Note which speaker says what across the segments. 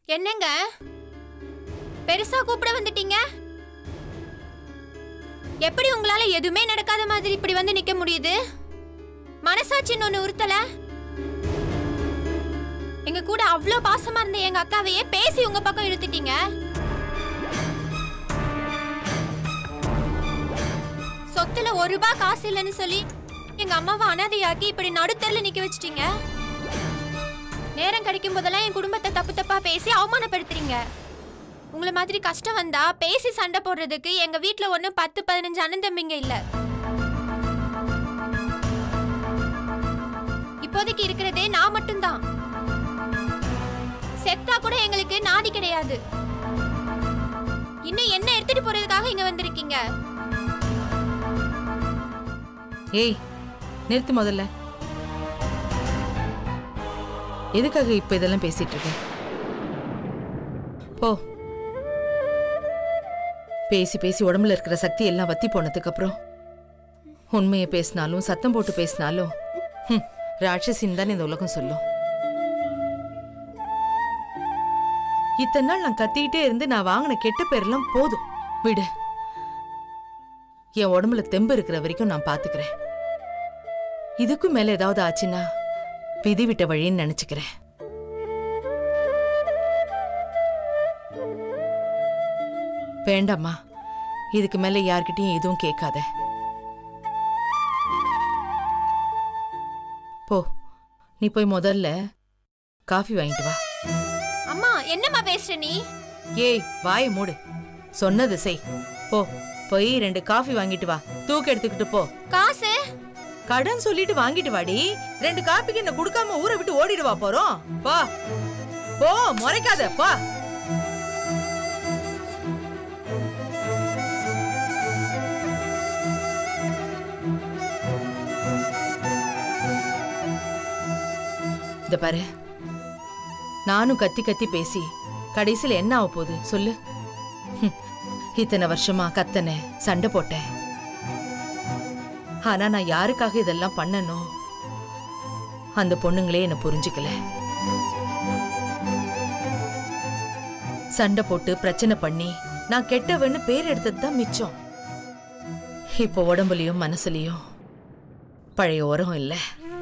Speaker 1: என்னங்க பெருசா கூப்பிட வந்துட்டீங்க எப்படி உங்களால எதுவுமே நடக்காத மாதிரி இப்படி வந்து நிக்க முடியுது மனசாட்சின்னு ஒண்ணு உறுத்தல எங்க கூட அவ்வளோ பாசமா இருந்த எங்க அக்காவையே பேசி உங்க பக்கம் இழுத்துட்டீங்க சொத்துல ஒரு ரூபாய் காசு இல்லைன்னு சொல்லி எங்க அம்மாவை அனாதையாக்கி இப்படி நடுத்தெருல நிக்க வச்சிட்டீங்க நேரம் கிடைக்கும் போதெல்லாம் என் குடும்பத்தை தப்பு தப்பா பேசி அவமானப்படுத்துறீங்க உங்களை மாதிரி கஷ்டம் வந்தா பேசி சண்டை போடுறதுக்கு எங்க வீட்ல ஒன்றும் பத்து பதினஞ்சு அண்ணன் தம்பிங்க இல்ல இப்போதைக்கு இருக்கிறதே நான் மட்டும்தான் செத்தா கூட எங்களுக்கு நாதி கிடையாது இன்னும் என்ன எடுத்துட்டு போறதுக்காக இங்க வந்திருக்கீங்க
Speaker 2: ஏய் நிறுத்து முதல்ல எதுக்காக இப்ப இதெல்லாம் பேசிட்டு இருக்க போ பேசி பேசி உடம்புல இருக்கிற சக்தி எல்லாம் வத்தி போனதுக்கு அப்புறம் உண்மையை பேசினாலும் சத்தம் போட்டு பேசினாலும் ஹம், ராட்சசின்னு தான் இந்த உலகம் சொல்லும் இத்தனை நாள் நான் கத்திக்கிட்டே இருந்து நான் வாங்கின கெட்ட பேரெல்லாம் போதும் விடு என் உடம்புல தெம்பு இருக்கிற வரைக்கும் நான் பாத்துக்கிறேன் இதுக்கும் மேல ஏதாவது ஆச்சுன்னா விதி விட்ட வழின்னு நினைச்சுக்கிறேன் வேண்டாம்மா இதுக்கு மேல யார்கிட்டயும் எதுவும் கேட்காத போ நீ போய் முதல்ல காஃபி வாங்கிட்டு வா
Speaker 1: அம்மா என்னம்மா பேசுற நீ
Speaker 2: ஏய் வாயை மூடு சொன்னது செய் போ போய் ரெண்டு காஃபி வாங்கிட்டு வா தூக்கு எடுத்துக்கிட்டு போ
Speaker 1: காசு
Speaker 2: கடன் சொல்லிட்டு வாங்கிட்டு வாடி ரெண்டு காப்பிக்கு என்ன கொடுக்காம ஊரை விட்டு ஓடிடுவா போறோம் போ போ முறைக்காத போ இத பாரு நானும் கத்தி கத்தி பேசி கடைசியில என்ன ஆக போகுது சொல்லு ஹம், இத்தனை வருஷமா கத்தன சண்டை போட்டேன் ஆனா நான் யாருக்காக இதெல்லாம் பண்ணனோ அந்த பொண்ணுங்களே என்ன புரிஞ்சுக்கல சண்டை போட்டு பிரச்சனை பண்ணி நான் கெட்டவன்னு பேர் எடுத்தது தான் மிச்சம் இப்போ உடம்புலயும் மனசுலயும் பழைய உரம் இல்ல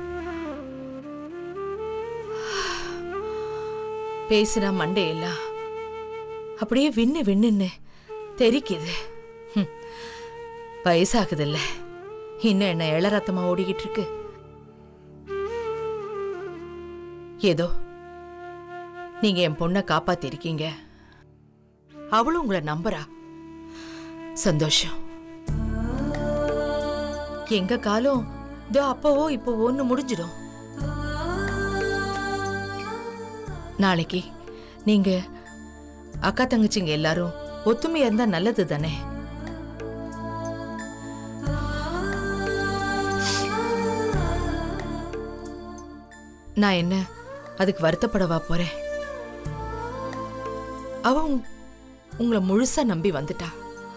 Speaker 2: பேசுனா மண்டையெல்லாம் அப்படியே விண்ணு விண்ணுன்னு தெரிக்குது ஹம். வயசாகுதுல்ல இன்னும் என்ன இள ரத்தமா ஓடிக்கிட்டு இருக்கு ஏதோ நீங்க என் பொண்ணை காப்பாத்திருக்கீங்க அவளும் உங்களை நம்புறா சந்தோஷம் எங்க காலம் இதோ அப்பவோ இப்போவோன்னு முடிஞ்சிடும் நாளைக்கு நீங்க அக்கா தங்கச்சிங்க எல்லாரும் ஒத்துமையா இருந்தா நல்லது தானே நான் என்ன அதுக்கு வருத்தப்படவா போறேன் அவ உங்- உங்களை முழுசா நம்பி வந்துட்டா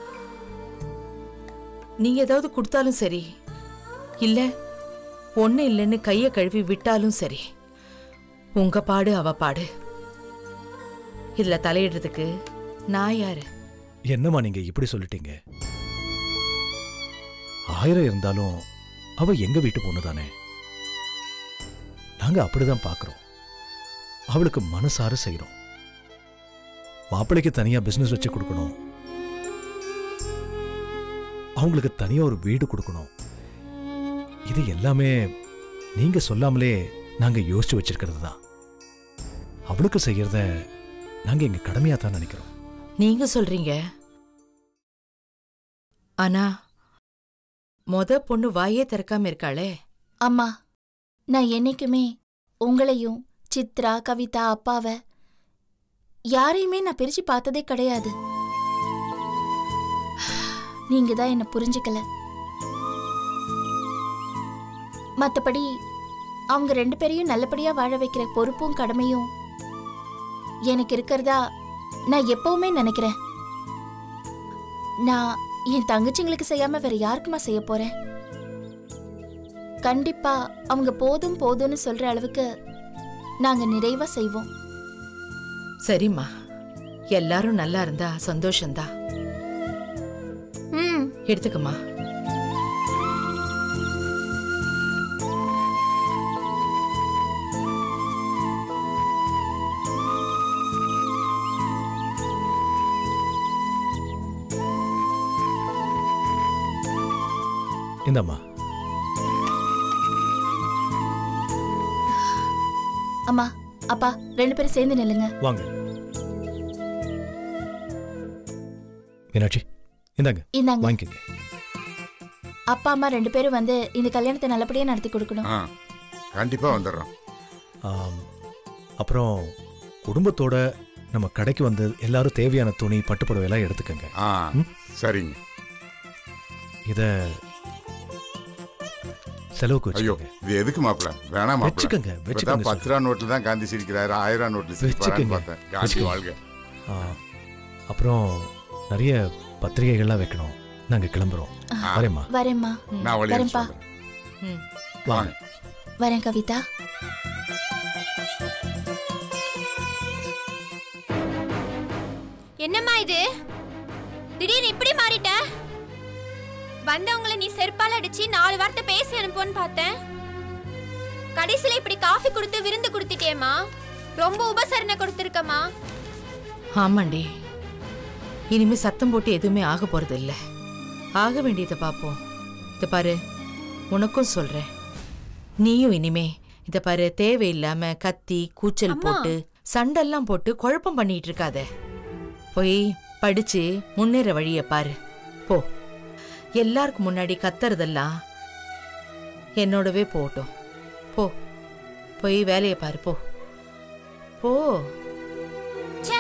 Speaker 2: நீங்க ஏதாவது கொடுத்தாலும் சரி இல்ல ஒண்ணு இல்லைன்னு கைய கழுவி விட்டாலும் சரி உங்க பாடு அவ பாடு இதுல தலையிடுறதுக்கு நான் யாரு
Speaker 3: என்னம்மா நீங்க இப்படி சொல்லிட்டீங்க ஆயிரம் இருந்தாலும் அவ எங்க வீட்டு பொண்ணு தானே நாங்க அப்படிதான் பார்க்கறோம் அவளுக்கு மனசார செய்றோம் மாப்பிள்ளைக்கு தனியா பிசினஸ் வச்சு கொடுக்கணும் அவங்களுக்கு தனியா ஒரு வீடு கொடுக்கணும் இது எல்லாமே நீங்க சொல்லாமலே நாங்க யோசிச்சு வச்சிருக்கிறது தான் அவளுக்கு செய்யறத நாங்க எங்க கடமையா தான் நினைக்கிறோம்
Speaker 2: நீங்க சொல்றீங்க ஆனா மொத பொண்ணு வாயே திறக்காம இருக்காளே
Speaker 4: அம்மா நான் என்னைக்குமே உங்களையும் சித்ரா கவிதா அப்பாவை யாரையுமே நான் பிரிச்சு பார்த்ததே கிடையாது நீங்க தான் என்ன புரிஞ்சுக்கல மத்தபடி அவங்க ரெண்டு பேரையும் நல்லபடியா வாழ வைக்கிற பொறுப்பும் கடமையும் எனக்கு இருக்கிறதா நான் எப்பவுமே நினைக்கிறேன் நான் என் தங்கச்சிங்களுக்கு செய்யாம வேற யாருக்குமா செய்ய போறேன் கண்டிப்பா அவங்க போதும் போதும்னு சொல்ற அளவுக்கு நாங்க நிறைவா செய்வோம்
Speaker 2: சரிம்மா எல்லாரும் நல்லா இருந்தா சந்தோஷம்தான்
Speaker 4: ம்
Speaker 2: எடுத்துக்கம்மா
Speaker 3: இந்தாம்மா
Speaker 4: அம்மா அப்பா ரெண்டு பேரும் சேர்ந்து நில்லுங்க
Speaker 3: வாங்க மீனாட்சி இந்தாங்க
Speaker 4: இந்தாங்க
Speaker 3: வாங்கிக்கங்க
Speaker 4: அப்பா அம்மா ரெண்டு பேரும் வந்து இந்த கல்யாணத்தை நல்லபடியா நடத்தி கொடுக்கணும்
Speaker 5: ஆ கண்டிப்பா வந்துடுறோம்
Speaker 3: ஆம், அப்புறம் குடும்பத்தோட நம்ம கடைக்கு வந்து எல்லாரும் தேவையான துணி பட்டுப்புடவை எல்லாம் எடுத்துக்கங்க
Speaker 5: ஆ
Speaker 3: ம்.
Speaker 5: சரிங்க
Speaker 3: இத செலவுக்கு
Speaker 5: ஐயோ
Speaker 3: வச்சுக்கோங்க
Speaker 5: இது எதுக்கு மாப்பிள வேணாம் மாப்பிள
Speaker 3: வச்சுக்கோங்க
Speaker 5: இப்பதான்
Speaker 3: வச்சுக்கோங்க
Speaker 5: பத்து ரூபா நோட்ல தான் காந்தி சிரிக்கிறாரு ஆயிரம் ரூபா நோட்ல சிரிப்பாரான்னு
Speaker 3: வச்சுக்கோங்க.
Speaker 5: பார்த்தேன் காந்தி
Speaker 3: வச்சுக்கோங்க.
Speaker 5: வாழ்க
Speaker 3: ஆ, அப்புறம் நிறைய பத்திரிகைகள்லாம் வைக்கணும் நாங்க கிளம்புறோம் வரேம்மா
Speaker 4: வரேம்மா
Speaker 5: நான் வழி
Speaker 4: வரேன்ப்பா.
Speaker 2: ம்
Speaker 5: வாங்க
Speaker 4: வரேன் கவிதா
Speaker 1: என்னம்மா இது திடீர்னு இப்படி மாறிட்ட வந்தவங்கள நீ செருப்பால அடிச்சு நாலு வார்த்தை பேசி அனுப்புன்னு பார்த்தேன் கடைசியில இப்படி காஃபி கொடுத்து விருந்து கொடுத்துட்டியேம்மா ரொம்ப உபசரணை கொடுத்துருக்கம்மா
Speaker 2: ஆமாண்டி இனிமே சத்தம் போட்டு எதுவுமே ஆக போறது இல்ல ஆக வேண்டியதை பாப்போம் இத பாரு உனக்கும் சொல்றேன் நீயும் இனிமே இத பாரு தேவையில்லாம கத்தி கூச்சல்
Speaker 1: அம்மா.
Speaker 2: போட்டு சண்டெல்லாம் போட்டு குழப்பம் பண்ணிட்டு இருக்காத போய் படிச்சு முன்னேற வழிய பாரு போ எல்லாருக்கும் முன்னாடி கத்துறதெல்லாம் என்னோடவே போகட்டும் போ போய் வேலையை பாரு போ போ
Speaker 1: ச்சே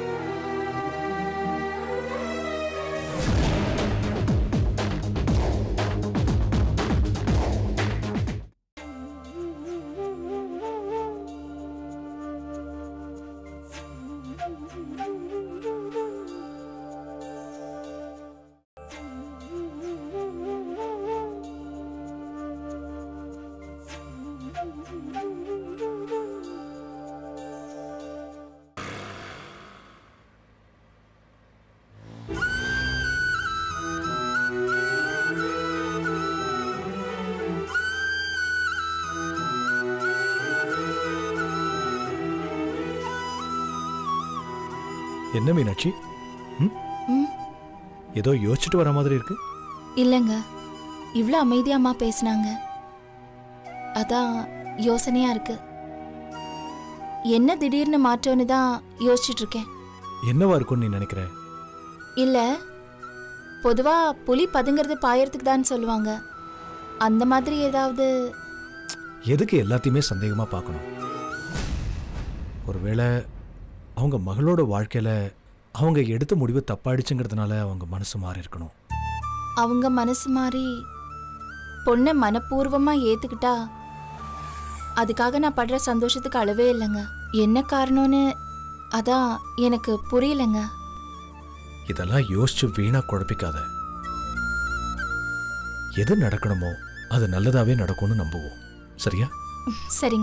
Speaker 3: என்ன மீனாட்சி ம்?
Speaker 4: ம்
Speaker 3: ஏதோ யோசிச்சுட்டு வர மாதிரி இருக்கு
Speaker 4: இல்லைங்க இவ்வளோ அமைதியா அம்மா பேசுனாங்க அதான் யோசனையா இருக்கு என்ன திடீர்னு மாற்றம்னு தான் யோசிச்சுட்டு இருக்கேன்
Speaker 3: என்னவா இருக்கும்னு நீ நினைக்கிற
Speaker 4: இல்ல பொதுவா புலி பதுங்கிறது பாயறதுக்கு தான் சொல்லுவாங்க அந்த மாதிரி ஏதாவது
Speaker 3: எதுக்கு எல்லாத்தையுமே சந்தேகமா பார்க்கணும் ஒருவேளை அவங்க மகளோட வாழ்க்கையில அவங்க எடுத்த முடிவு தப்பாயிடுச்சுங்கிறதுனால அவங்க மனசு மாறி இருக்கணும்
Speaker 4: அவங்க மனசு மாறி பொண்ணை மனப்பூர்வமா ஏத்துக்கிட்டா அதுக்காக நான் படுற சந்தோஷத்துக்கு அளவே இல்லைங்க என்ன காரணம்னு அதான் எனக்கு புரியலங்க
Speaker 3: இதெல்லாம் யோசிச்சு வீணா குழப்பிக்காத எது நடக்கணுமோ அது நல்லதாவே நடக்கும்னு நம்புவோம் சரியா
Speaker 4: சரிங்க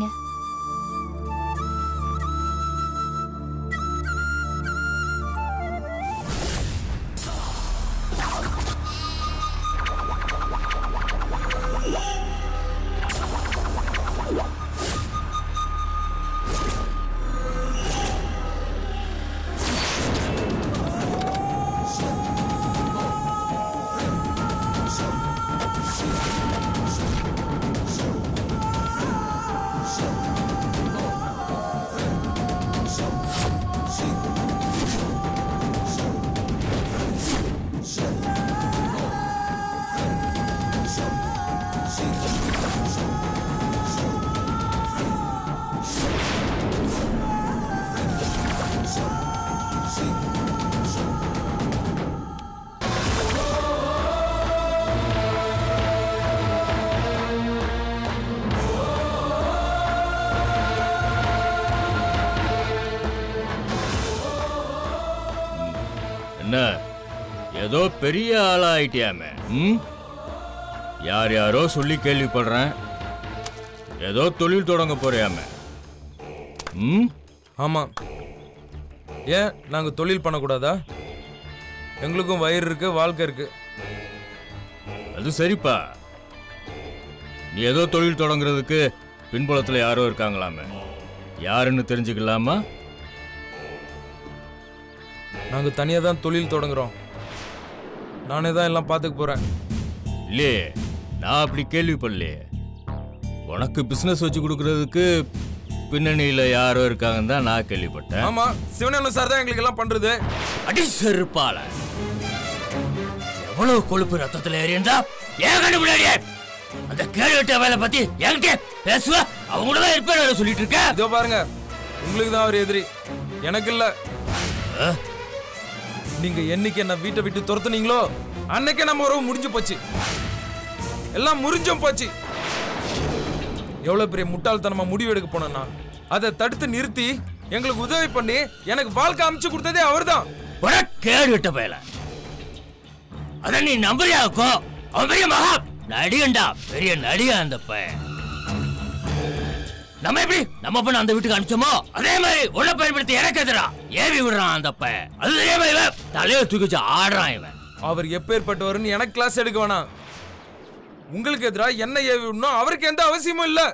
Speaker 6: என்ன ஏதோ பெரிய ஆளா ஆயிட்டியாமே ம் யார் யாரோ சொல்லி கேள்விப்படுறேன் ஏதோ தொழில் தொடங்க போறியாமே ம்
Speaker 7: ஆமாம் ஏன் நாங்க தொழில் பண்ணக்கூடாதா எங்களுக்கும் வயிறு இருக்கு வாழ்க்கை இருக்கு
Speaker 6: அது சரிப்பா நீ ஏதோ தொழில் தொடங்குறதுக்கு பின்புலத்துல யாரோ இருக்காங்களாமே யாருன்னு தெரிஞ்சுக்கலாமா
Speaker 7: நாங்க தனியா தான் தொழில் தொடங்குறோம் நானே தான் எல்லாம் பார்த்துக்க போறேன்
Speaker 6: இல்லையே நான் அப்படி கேள்விப்படலையே உனக்கு பிசினஸ் வச்சு கொடுக்கறதுக்கு பின்னணியில யாரோ இருக்காங்கன்னு தான் நான் கேள்விப்பட்டேன்
Speaker 7: ஆமா சிவனேனு சார் தான் எங்களுக்கு எல்லாம் பண்றது
Speaker 6: அடி செருப்பால எவ்வளவு கொழுப்பு ரத்தத்துல ஏறியிருந்தா ஏன் கண்டு முன்னாடியே அந்த கேள்விட்ட வேலை பத்தி என்கிட்ட பேசுவ அவங்க தான் இருப்பேன் சொல்லிட்டு இருக்க
Speaker 7: இதோ பாருங்க உங்களுக்கு தான் அவர் எதிரி எனக்கு இல்ல
Speaker 6: அஹ்,
Speaker 7: நீங்க என்னைக்கு என்ன வீட்டை விட்டு துரத்துனீங்களோ அன்னைக்கே நம்ம உறவு முடிஞ்சு போச்சு எல்லாம் முறிஞ்சும் போச்சு எவ்வளவு பெரிய முட்டாள்தனமா முடிவு எடுக்க போனேன்னா அதை தடுத்து நிறுத்தி எங்களுக்கு உதவி பண்ணி எனக்கு வாழ்க்கை அமைச்சு கொடுத்ததே அவர்தான்
Speaker 6: உட கேள்விட்ட வேல அத நீ நம்புறியாக்கோ அவன் பெரிய மகா நடிகண்டா பெரிய நடிகா அந்த பையன் நம்ம எப்படி நம்ம பொண்ணு அந்த வீட்டுக்கு அனுப்பிச்சோமோ அதே மாதிரி உள்ள பயன்படுத்தி எனக்கு எதிரா ஏவி விடுறான் அந்த பையன் அது தெரியாம இவன் தலையை தூக்கி வச்சு ஆடுறான் இவன்
Speaker 7: அவர் எப்பேற்பட்டவர்னு எனக்கு கிளாஸ் எடுக்க வேணாம் உங்களுக்கு எதிராக என்ன ஏவி விடணும் அவருக்கு எந்த அவசியமும் இல்ல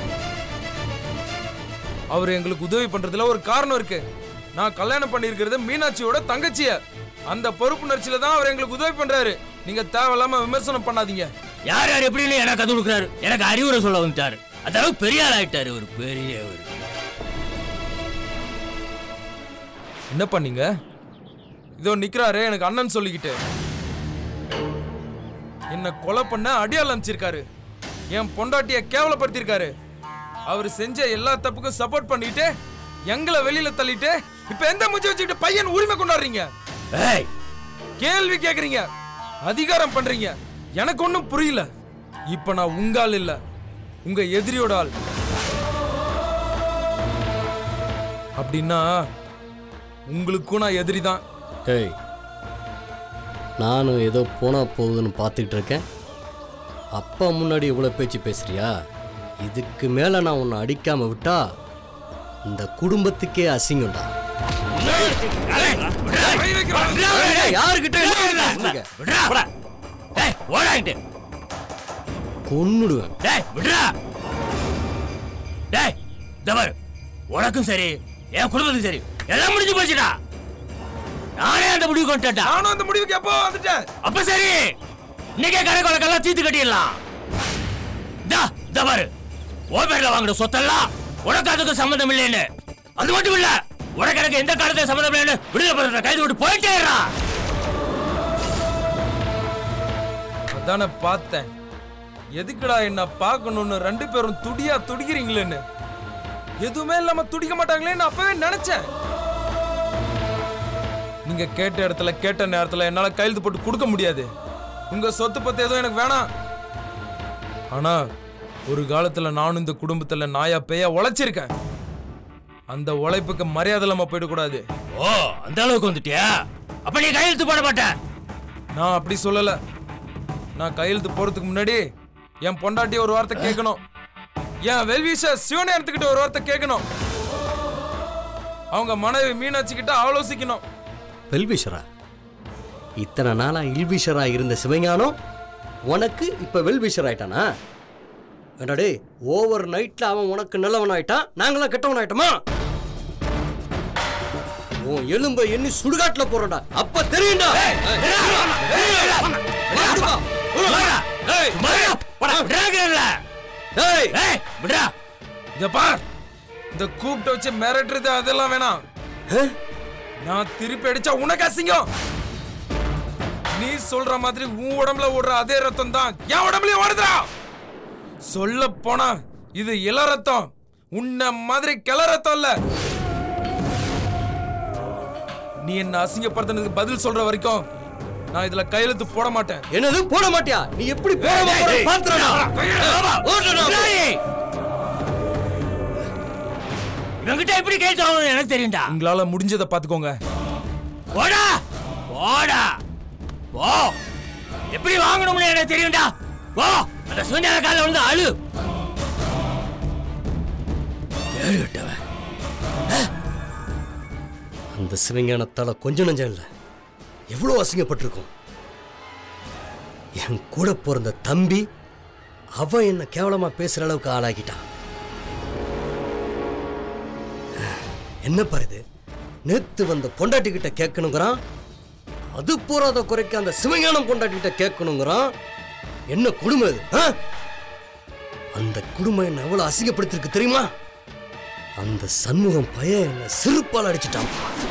Speaker 7: அவர் எங்களுக்கு உதவி பண்றதுல ஒரு காரணம் இருக்கு நான் கல்யாணம் பண்ணியிருக்கிறது மீனாட்சியோட தங்கச்சிய அந்த பொறுப்புணர்ச்சியில தான் அவர் எங்களுக்கு உதவி பண்றாரு நீங்க தேவையில்லாம விமர்சனம் பண்ணாதீங்க
Speaker 6: யார் யார் எப்படின்னு எனக்கு கத்து கொடுக்குறாரு எனக்கு அறிவுரை சொல்ல வந்துட்டாரு அந்த அளவுக்கு பெரிய ஆள் ஆயிட்டாரு ஒரு பெரியவர்
Speaker 7: என்ன பண்ணீங்க இதோ நிக்கிறாரு எனக்கு அண்ணன் சொல்லிக்கிட்டு என்ன கொலை பண்ண அடியால் அனுப்பிச்சிருக்காரு என் பொண்டாட்டிய கேவலப்படுத்திருக்காரு அவர் செஞ்ச எல்லா தப்புக்கும் சப்போர்ட் பண்ணிட்டு எங்களை வெளியில தள்ளிட்டு இப்ப எந்த மூஞ்சி வச்சுக்கிட்டு பையன் உரிமை கொண்டாடுறீங்க
Speaker 6: ஏய்
Speaker 7: கேள்வி கேக்குறீங்க அதிகாரம் பண்றீங்க எனக்கு ஒண்ணும் புரியல இப்ப நான் உங்க ஆள் இல்ல உங்க எதிரியோட ஆள் அப்படின்னா உங்களுக்கும் நான் எதிரி தான்
Speaker 8: டேய் நானும் ஏதோ போனா போகுதுன்னு பார்த்துக்கிட்டு இருக்கேன் அப்பா முன்னாடி இவ்வளோ பேச்சு பேசுறியா இதுக்கு மேலே நான் உன்னை அடிக்காம விட்டா இந்த குடும்பத்துக்கே அசிங்கம்டா யாருக்கிட்ட
Speaker 6: விட்றா ஏய் ஓடாங்கிட்டு
Speaker 8: கொன்னுடுவேன்
Speaker 6: டேய் விட்றா டேய் தவறு உனக்கும் சரி என் குடும்பத்துக்கும் சரி எல்லாம் முடிஞ்சு போச்சுடா நானே அந்த முடிவு கொண்டுட்டா
Speaker 7: நானும் அந்த முடிவுக்கு எப்போ வந்துட்டேன்
Speaker 6: அப்ப சரி இன்னைக்கே கடை கொலக்கெல்லாம் தீர்த்து கட்டிடலாம் தா தவறு ஓ பேர்ல வாங்கின சொத்தெல்லாம் உனக்கு அதுக்கு சம்மந்தம் இல்லைன்னு அது மட்டும் இல்ல உனக்கு எனக்கு எந்த காலத்தையும் சம்மந்தம் இல்லைன்னு விடுதலை பண்ற கைது விட்டு போயிட்டே இருடா.
Speaker 7: அதானே பார்த்தேன் எதுக்குடா என்ன பார்க்கணும்னு ரெண்டு பேரும் துடியா துடிக்கிறீங்களேன்னு எதுவுமே இல்லாம துடிக்க மாட்டாங்களேன்னு அப்பவே நினைச்சேன் நீங்க கேட்ட இடத்துல கேட்ட நேரத்துல என்னால கையெழுத்து போட்டு கொடுக்க முடியாது உங்க சொத்து பத்தி எதுவும் எனக்கு வேணாம் ஆனா ஒரு காலத்துல நானும் இந்த குடும்பத்துல நாயா பேயா உழைச்சிருக்கேன் அந்த உழைப்புக்கு மரியாதை இல்லாம போயிடக்கூடாது
Speaker 6: ஓ அந்த அளவுக்கு வந்துட்டியா அப்ப நீ கையெழுத்து போட மாட்ட
Speaker 7: நான் அப்படி சொல்லல நான் கையெழுத்து போறதுக்கு முன்னாடி என் பொண்டாட்டி ஒரு வார்த்தை கேட்கணும் என் வெல்விஷ சிவனேரத்துக்கிட்ட ஒரு வார்த்தை கேட்கணும் அவங்க மனைவி மீனாட்சி கிட்ட ஆலோசிக்கணும்
Speaker 8: வெல்விஷரா இத்தனை நாளா இல்விஷரா இருந்த சிவஞானம் உனக்கு இப்ப வெல்விஷர் ஆயிட்டானா என்னடே ஓவர் நைட்ல அவன் உனக்கு நல்லவன் ஆயிட்டான் நாங்களாம் கெட்டவன் ஆயிட்டோமா உன் எலும்பை எண்ணி சுடுகாட்டுல போறடா அப்ப தெரியும்டா வாடா.
Speaker 6: சும்மாடா.
Speaker 7: ஏய்,
Speaker 6: சும்மாடா. போடா, விடுறாங்கல்ல.
Speaker 8: ஏய்,
Speaker 6: ஏய், விடுறா.
Speaker 7: இத பார் இந்த கூப்பிட்டு வச்சு மிரட்டுறது அதெல்லாம் வேணாம் நான் திருப்பி அடிச்சா உனக்கு அசிங்கம் நீ சொல்ற மாதிரி உன் உடம்புல ஓடுற அதே ரத்தம் தான் என் உடம்புலயும் ஓடுதுடா சொல்ல போனா இது இள ரத்தம் உன்ன மாதிரி கிள ரத்தம் இல்ல நீ என்ன அசிங்கப்படுத்தினதுக்கு பதில் சொல்ற வரைக்கும் நான் இதுல கையெழுத்து போட மாட்டேன்
Speaker 8: என்னது போட மாட்டியா நீ எப்படி போட போற பாத்துறடா
Speaker 6: விடுறாயே. இவன்கிட்ட எப்படி கேட்டு வாங்கணும்னு எனக்கு தெரியும்டா
Speaker 7: உங்களால முடிஞ்சதை பாத்துக்கோங்க
Speaker 6: போடா போடா போ எப்படி வாங்கணும்னு எனக்கு தெரியும்டா போ அந்த சுந்தர கால வந்து அழு கேடு விட்டவன்
Speaker 8: அந்த சிவஞானத்தால கொஞ்சம் நஞ்சம் இல்லை எவ்வளோ அசிங்கப்பட்டிருக்கும் என் கூட பிறந்த தம்பி அவன் என்ன கேவலமா பேசுற அளவுக்கு ஆளாக்கிட்டான் என்ன பாருது நேத்து வந்த பொண்டாட்டி கிட்ட கேட்கணுங்கிறான் அது போறாத குறைக்க அந்த சிவஞானம் பொண்டாட்டி கிட்ட கேட்கணுங்கிறான் என்ன குடும்பம் இது ஆ? அந்த குடும்பம் என்ன எவ்வளவு அசிங்கப்படுத்திருக்கு தெரியுமா அந்த சண்முகம் பையன் என்ன சிறுப்பால் அடிச்சிட்டான்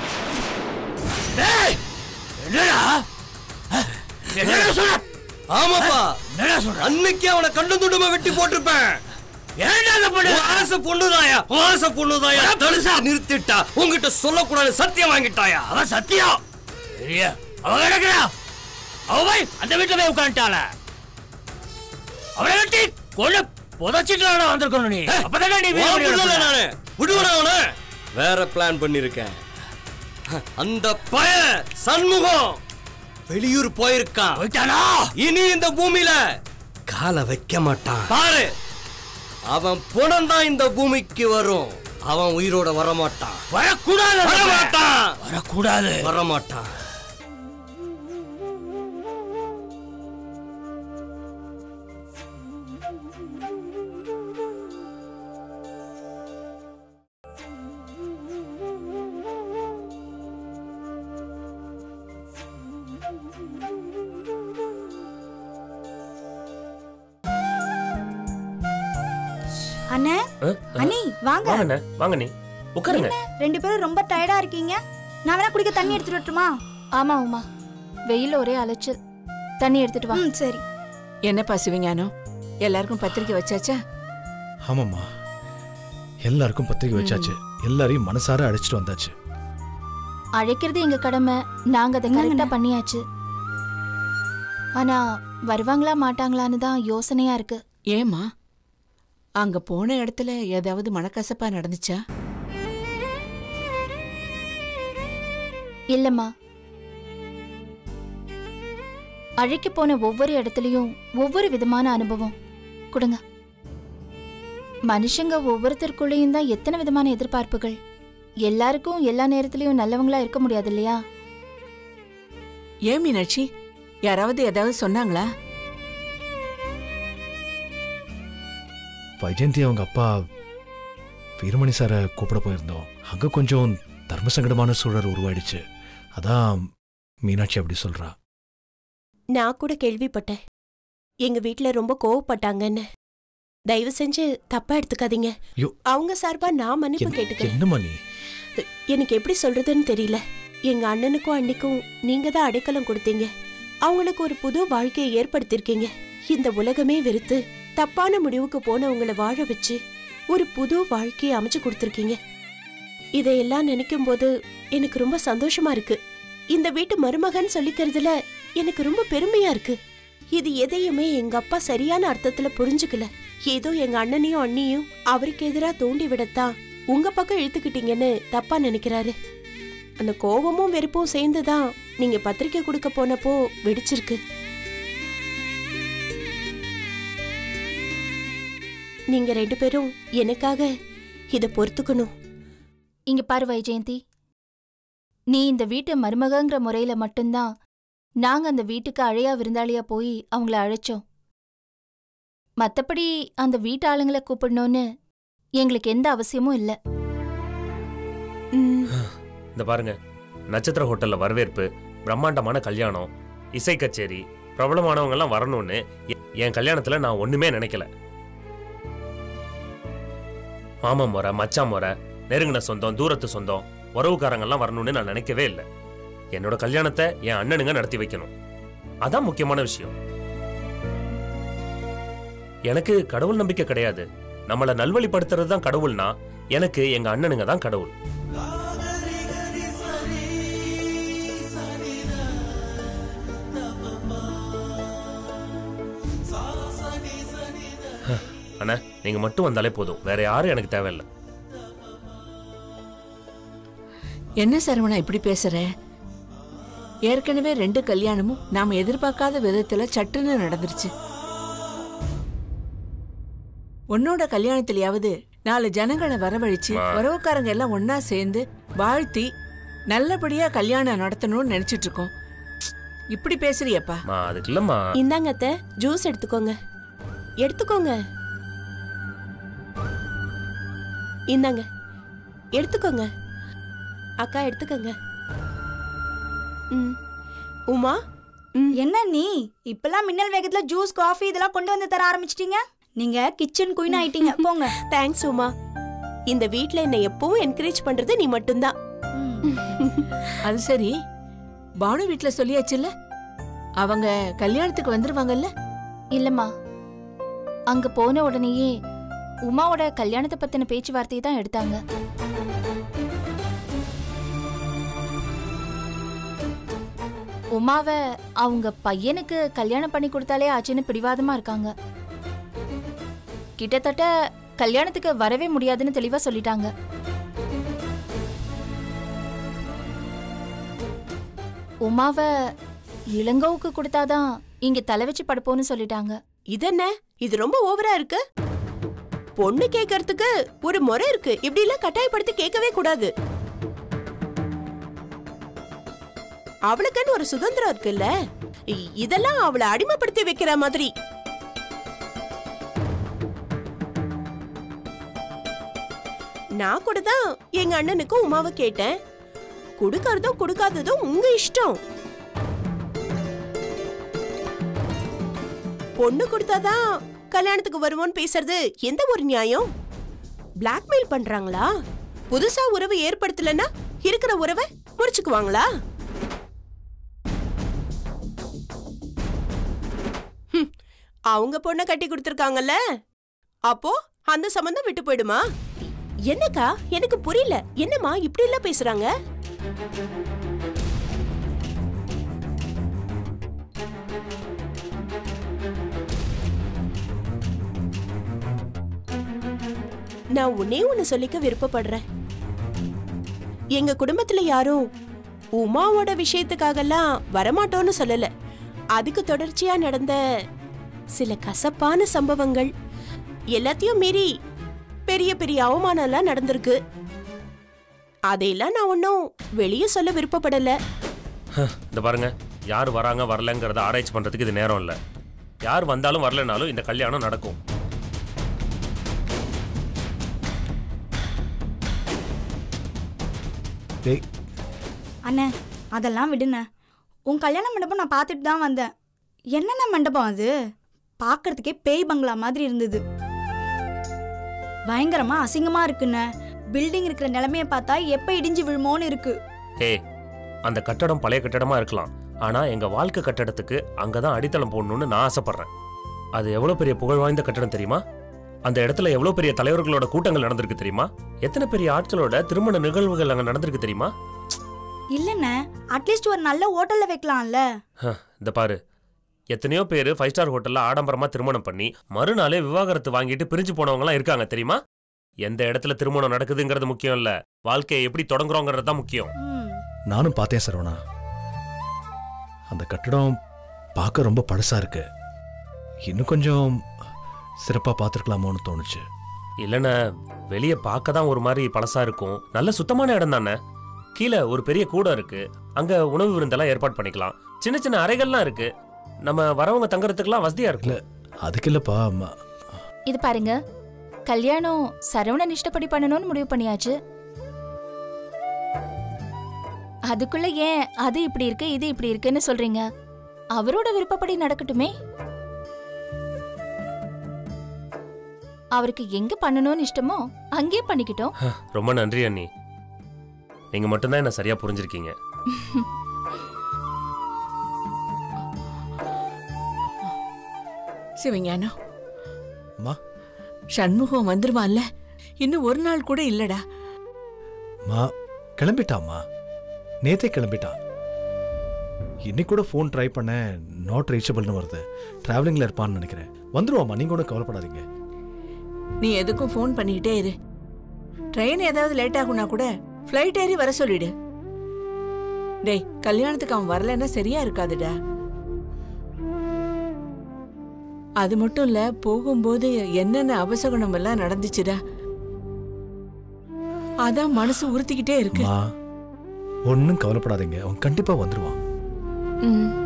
Speaker 6: ஏய், என்னடா என்னடா சொல்ற
Speaker 8: ஆமாப்பா
Speaker 6: என்னடா சொல்ற
Speaker 8: அன்னைக்கு அவனை கண்டு துண்டுமா வெட்டி போட்டிருப்பேன்
Speaker 6: ஏன்டா அதை பண்ண
Speaker 8: உன் ஆசை பொண்ணுதாயா உன் ஆசை பொண்ணுதாயா தடுசா நிறுத்திட்டா உங்ககிட்ட சொல்லக்கூடாது சத்தியம் வாங்கிட்டாயா
Speaker 6: அவன் சத்தியம் சரியா அவ கிடக்குறா அவ போய் அந்த வீட்டுல போய் உட்காந்துட்டாள அவளை வெட்டி கொண்டு புதைச்சிட்டு வந்திருக்கணும் நீ அப்பதானே நீ வீடு
Speaker 8: உன்
Speaker 6: முடிவு
Speaker 8: புள்ள
Speaker 6: எடுப்ப.
Speaker 8: நானு விடுவனா அவனை வேற பிளான் பண்ணிருக்கேன் அந்த பையன் சண்முகம் வெளியூர் போயிருக்கான்
Speaker 6: போயிட்டானா
Speaker 8: இனி இந்த பூமியில காலை வைக்க மாட்டான் பாரு அவன் புணம் தான் இந்த பூமிக்கு வரும் அவன் உயிரோட வரமாட்டான்
Speaker 6: வரக்கூடாது
Speaker 8: வரமாட்டான்
Speaker 6: வரக்கூடாது
Speaker 8: வரமாட்டான்
Speaker 9: அண்ணே அண்ணி வாங்க
Speaker 10: வாங்க வாங்க நீ உட்காருங்க
Speaker 9: ரெண்டு பேரும் ரொம்ப டயர்டா இருக்கீங்க நான் வேணா குடிக்க தண்ணி எடுத்துட்டு வரட்டுமா
Speaker 4: ஆமா உமா வெயில் ஒரே அலைச்சல் தண்ணி எடுத்துட்டு வா
Speaker 9: ம் சரி
Speaker 2: என்னப்பா சிவஞானம் எல்லாருக்கும் பத்திரிக்கை வச்சாச்சா
Speaker 3: ஆமாம்மா எல்லாருக்கும் பத்திரிக்கை வச்சாச்சு எல்லாரையும் மனசார அழைச்சிட்டு வந்தாச்சு
Speaker 4: அழைக்கிறது எங்க கடமை நாங்க அதை கரெக்டா பண்ணியாச்சு ஆனா வருவாங்களா மாட்டாங்களான்னு தான் யோசனையா இருக்கு
Speaker 2: ஏமா அங்க போன இடத்துல ஏதாவது மனக்கசப்பா நடந்துச்சா
Speaker 4: இல்லம்மா அழைக்க போன ஒவ்வொரு இடத்துலயும் ஒவ்வொரு விதமான அனுபவம் கொடுங்க மனுஷங்க ஒவ்வொருத்தருக்குள்ளேயும் தான் எத்தனை விதமான எதிர்பார்ப்புகள் எல்லாருக்கும் எல்லா நேரத்துலயும் நல்லவங்களா இருக்க முடியாது இல்லையா
Speaker 2: ஏன் மீனாட்சி யாராவது ஏதாவது சொன்னாங்களா
Speaker 3: வைஜெயந்தி அவங்க அப்பா வீரமணி சாரை கூப்பிட போயிருந்தோம் அங்க கொஞ்சம் தர்ம சங்கடமான சூழல் உருவாயிடுச்சு அதான் மீனாட்சி அப்படி சொல்றா
Speaker 11: நான் கூட கேள்விப்பட்டேன் எங்க வீட்ல ரொம்ப கோவப்பட்டாங்கன்னு தயவு செஞ்சு தப்பா எடுத்துக்காதீங்க
Speaker 3: ஐயோ.
Speaker 11: அவங்க சார்பா நான் மன்னிப்பு
Speaker 3: என்ன-
Speaker 11: கேட்டுக்கிறேன்
Speaker 3: என்னம்மா நீ
Speaker 11: எனக்கு எப்படி சொல்றதுன்னு தெரியல எங்க அண்ணனுக்கும் அண்ணிக்கும் நீங்க தான் அடைக்கலம் கொடுத்தீங்க அவங்களுக்கு ஒரு புது வாழ்க்கையை ஏற்படுத்தியிருக்கீங்க இந்த உலகமே வெறுத்து தப்பான முடிவுக்கு போனவங்கள வாழ வச்சு ஒரு புது வாழ்க்கையை அமைச்சு கொடுத்துருக்கீங்க இதையெல்லாம் நினைக்கும் போது எனக்கு ரொம்ப சந்தோஷமா இருக்கு இந்த வீட்டு மருமகன் சொல்லிக்கிறதுல எனக்கு ரொம்ப பெருமையா இருக்கு இது எதையுமே எங்க அப்பா சரியான அர்த்தத்துல புரிஞ்சுக்கல ஏதோ எங்க அண்ணனையும் அண்ணியும் அவருக்கு எதிரா தூண்டி விடத்தான் உங்க பக்கம் இழுத்துக்கிட்டீங்கன்னு தப்பா நினைக்கிறாரு அந்த கோவமும் வெறுப்பும் சேர்ந்துதான் நீங்க பத்திரிக்கை கொடுக்க போனப்போ வெடிச்சிருக்கு நீங்க ரெண்டு பேரும் எனக்காக இத பொறுத்துக்கணும்
Speaker 4: இங்க பாரு வைஜெயந்தி நீ இந்த வீட்டு மருமகங்கிற முறையில மட்டும்தான் நாங்க அந்த வீட்டுக்கு அழையா விருந்தாளியா போய் அவங்கள அழைச்சோம் மத்தபடி அந்த வீட்டு ஆளுங்களை கூப்பிடணும்னு எங்களுக்கு எந்த அவசியமும் இல்ல
Speaker 10: இந்த பாருங்க நட்சத்திர ஹோட்டல்ல வரவேற்பு பிரம்மாண்டமான கல்யாணம் இசை கச்சேரி பிரபலமானவங்க எல்லாம் வரணும்னு எ- என் கல்யாணத்துல நான் ஒண்ணுமே நினைக்கல மாமா முறை மச்சான் முறை நெருங்கின சொந்தம் தூரத்து சொந்தம் உறவுக்காரங்க எல்லாம் வரணும்னு நான் நினைக்கவே இல்லை என்னோட கல்யாணத்தை என் அண்ணனுங்க நடத்தி வைக்கணும் அதான் முக்கியமான விஷயம் எனக்கு கடவுள் நம்பிக்கை கிடையாது நம்மளை நல்வழிப்படுத்துறது தான் கடவுள்னா எனக்கு எங்க அண்ணனுங்க தான் கடவுள் அண்ணா நீங்க மட்டும் வந்தாலே போதும் வேற யாரும் எனக்கு தேவையில்லை
Speaker 2: என்ன சரவணா இப்படி பேசுற ஏற்கனவே ரெண்டு கல்யாணமும் நாம எதிர்பார்க்காத விதத்துல சட்டுன்னு நடந்துருச்சு உன்னோட கல்யாணத்திலயாவது நாலு ஜனங்களை வரவழைச்சு
Speaker 10: அம்மா.
Speaker 2: உறவுக்காரங்க எல்லாம் ஒன்னா சேர்ந்து வாழ்த்தி
Speaker 12: நல்லபடியா கல்யாணம் நடத்தணும்னு நினைச்சிட்டு இருக்கோம் இப்படி பேசுறியப்பா
Speaker 10: மா அதுக்கு இல்லம்மா
Speaker 11: இந்தாங்க அத்தை ஜூஸ் எடுத்துக்கோங்க எடுத்துக்கோங்க இந்தாங்க எடுத்துக்கோங்க அக்கா எடுத்துக்கோங்க ம் உமா
Speaker 9: என்ன நீ இப்பெல்லாம் மின்னல் வேகத்துல ஜூஸ் காஃபி இதெல்லாம் கொண்டு வந்து தர ஆரம்பிச்சிட்டீங்க நீங்க கிச்சன் குயின் ஆயிட்டீங்க போங்க
Speaker 11: தேங்க்ஸ் உமா இந்த வீட்ல என்னை எப்பவும் என்கரேஜ் பண்றது நீ மட்டும்தான்
Speaker 12: அது சரி பானு வீட்ல சொல்லியாச்சுல்ல அவங்க கல்யாணத்துக்கு வந்துருவாங்கல்ல
Speaker 4: இல்லம்மா அங்க போன உடனேயே உமாவோட கல்யாணத்தை பத்தின பேச்சுவார்த்தையை தான் எடுத்தாங்க உமாவை அவங்க பையனுக்கு கல்யாணம் பண்ணி கொடுத்தாலே ஆச்சுன்னு பிடிவாதமா இருக்காங்க கிட்டத்தட்ட கல்யாணத்துக்கு வரவே முடியாதுன்னு தெளிவா சொல்லிட்டாங்க உமாவை இளங்கோவுக்கு கொடுத்தாதான் இங்க தலை வச்சு படுப்போம்னு சொல்லிட்டாங்க
Speaker 11: இதென்ன இது ரொம்ப ஓவரா இருக்கு பொண்ணு கேட்கறதுக்கு ஒரு முறை இருக்கு இப்படி எல்லாம் கட்டாயப்படுத்தி கேட்கவே கூடாது அவளுக்குன்னு ஒரு சுதந்திரம் இருக்குல்ல இ- இதெல்லாம் அவளை அடிமைப்படுத்தி வைக்கிற மாதிரி நான் கூட தான் எங்க அண்ணனுக்கும் உமாவை கேட்டேன் கொடுக்கறதும் கொடுக்காததும் உங்க இஷ்டம் பொண்ணு கொடுத்தாதான் கல்யாணத்துக்கு வருவோன்னு பேசுறது எந்த ஒரு நியாயம் பிளாக்மெயில் பண்றாங்களா புதுசா உறவு ஏற்படுத்தலன்னா இருக்கிற உறவை முறிச்சுக்குவாங்களா ஹம், அவங்க பொண்ணை கட்டி கொடுத்துருக்காங்கல்ல அப்போ அந்த சம்பந்தம் விட்டு போயிடுமா என்னக்கா எனக்கு புரியல என்னம்மா இப்படி எல்லாம் பேசுறாங்க நான் உன்னே ஒன்னு சொல்லிக்க விருப்பப்படுறேன் எங்க குடும்பத்துல யாரும் உமாவோட விஷயத்துக்காகலாம் வரமாட்டோம்னு சொல்லல அதுக்கு தொடர்ச்சியா நடந்த சில கசப்பான சம்பவங்கள் எல்லாத்தையும் மீறி பெரிய பெரிய அவமானம் எல்லாம் நடந்திருக்கு அதையெல்லாம் நான் ஒன்னும் வெளியே சொல்ல விருப்பப்படல
Speaker 10: இந்த பாருங்க யார் வராங்க வரலங்கிறத ஆராய்ச்சி பண்றதுக்கு இது நேரம் இல்லை யார் வந்தாலும் வரலனாலும் இந்த கல்யாணம் நடக்கும்
Speaker 3: டேய்
Speaker 9: அண்ணே அதெல்லாம் விடுண்ணே உன் கல்யாண மண்டபம் நான் பார்த்துட்டு தான் வந்தேன் என்னென்ன மண்டபம் அது பார்க்கறதுக்கே பேய் பங்களா மாதிரி இருந்தது பயங்கரமா அசிங்கமா இருக்குண்ணே பில்டிங் இருக்கிற நிலைமைய பார்த்தா எப்ப இடிஞ்சு விழுமோன்னு இருக்கு
Speaker 10: ஏ அந்த கட்டடம் பழைய கட்டடமா இருக்கலாம் ஆனா எங்க வாழ்க்கை கட்டடத்துக்கு அங்கதான் அடித்தளம் போடணும்னு நான் ஆசைப்படுறேன் அது எவ்வளவு பெரிய புகழ் வாய்ந்த கட்டடம் தெரியுமா அந்த இடத்துல எவ்வளவு பெரிய தலைவர்களோட கூட்டங்கள் நடந்திருக்கு தெரியுமா எத்தனை பெரிய ஆட்களோட திருமண நிகழ்வுகள் அங்க நடந்திருக்கு தெரியுமா
Speaker 9: இல்லண்ணே அட்லீஸ்ட் ஒரு நல்ல ஹோட்டல்ல வைக்கலாம்ல
Speaker 10: ஹ, இந்த பாரு எத்தனையோ பேர் ஃபைவ் ஸ்டார் ஹோட்டல்ல ஆடம்பரமா திருமணம் பண்ணி மறுநாளே விவாகரத்து வாங்கிட்டு பிரிஞ்சு போனவங்கலாம் இருக்காங்க தெரியுமா எந்த இடத்துல திருமணம் நடக்குதுங்கிறது முக்கியம் இல்ல வாழ்க்கையை எப்படி தொடங்குறோங்கிறது தான் முக்கியம்
Speaker 3: நானும் பார்த்தேன் சரவணா அந்த கட்டடம் பார்க்க ரொம்ப பழசா இருக்கு இன்னும் கொஞ்சம் சிறப்பா பார்த்துருக்கலாமோன்னு தோணுச்சு
Speaker 10: இல்லைண்ணே வெளியே பார்க்க தான் ஒரு மாதிரி பழசா இருக்கும் நல்ல சுத்தமான இடம் தானே கீழே ஒரு பெரிய கூடம் இருக்கு அங்க உணவு விருந்தெல்லாம் ஏற்பாடு பண்ணிக்கலாம் சின்ன சின்ன அறைகள்லாம் இருக்கு நம்ம வரவங்க தங்குறதுக்கெல்லாம் வசதியா இருக்குல்ல
Speaker 3: அதுக்கு இல்லப்பா ம-
Speaker 4: இது பாருங்க கல்யாணம் சரவணன் இஷ்டப்படி பண்ணணும்னு முடிவு பண்ணியாச்சு அதுக்குள்ள ஏன் அது இப்படி இருக்கு இது இப்படி இருக்குன்னு சொல்றீங்க அவரோட விருப்பப்படி நடக்கட்டுமே அவருக்கு எங்க பண்ணணும்னு இஷ்டமோ அங்கேயே பண்ணிக்கிட்டோம்
Speaker 10: ஹ, ரொம்ப நன்றி அண்ணி நீங்க மட்டும்தான் என்ன சரியா புரிஞ்சிருக்கீங்க
Speaker 12: சிவஞானம்
Speaker 3: அம்மா.
Speaker 12: சண்முகம் வந்துருவான்ல இன்னும் ஒரு நாள் கூட இல்லடா
Speaker 3: மா கிளம்பிட்டாம்மா நேத்தே கிளம்பிட்டான் இன்னைக்கு கூட ஃபோன் ட்ரை பண்ண நாட் ரீச்சபிள்னு வருது டிராவலிங்கில் இருப்பான்னு நினைக்கிறேன் வந்துருவாம்மா நீங்கள் ஒன்றும் கவலைப்படாதீங்க
Speaker 12: நீ எதுக்கும் ஃபோன் பண்ணிக்கிட்டே இரு ட்ரெயின் ஏதாவது லேட் ஆகுனா கூட ஃப்ளைட் ஏறி வர சொல்லிடு டேய் கல்யாணத்துக்கு அவன் வரலன்னா சரியா இருக்காதுடா அது மட்டும் இல்ல போகும்போது என்னென்ன அபசகுணம் எல்லாம் நடந்துச்சுடா அதான் மனசு உறுத்திக்கிட்டே இருக்கு
Speaker 3: அம்மா ஒன்றும் கவலைப்படாதீங்க அவன் கண்டிப்பா வந்துருவான்
Speaker 4: ம்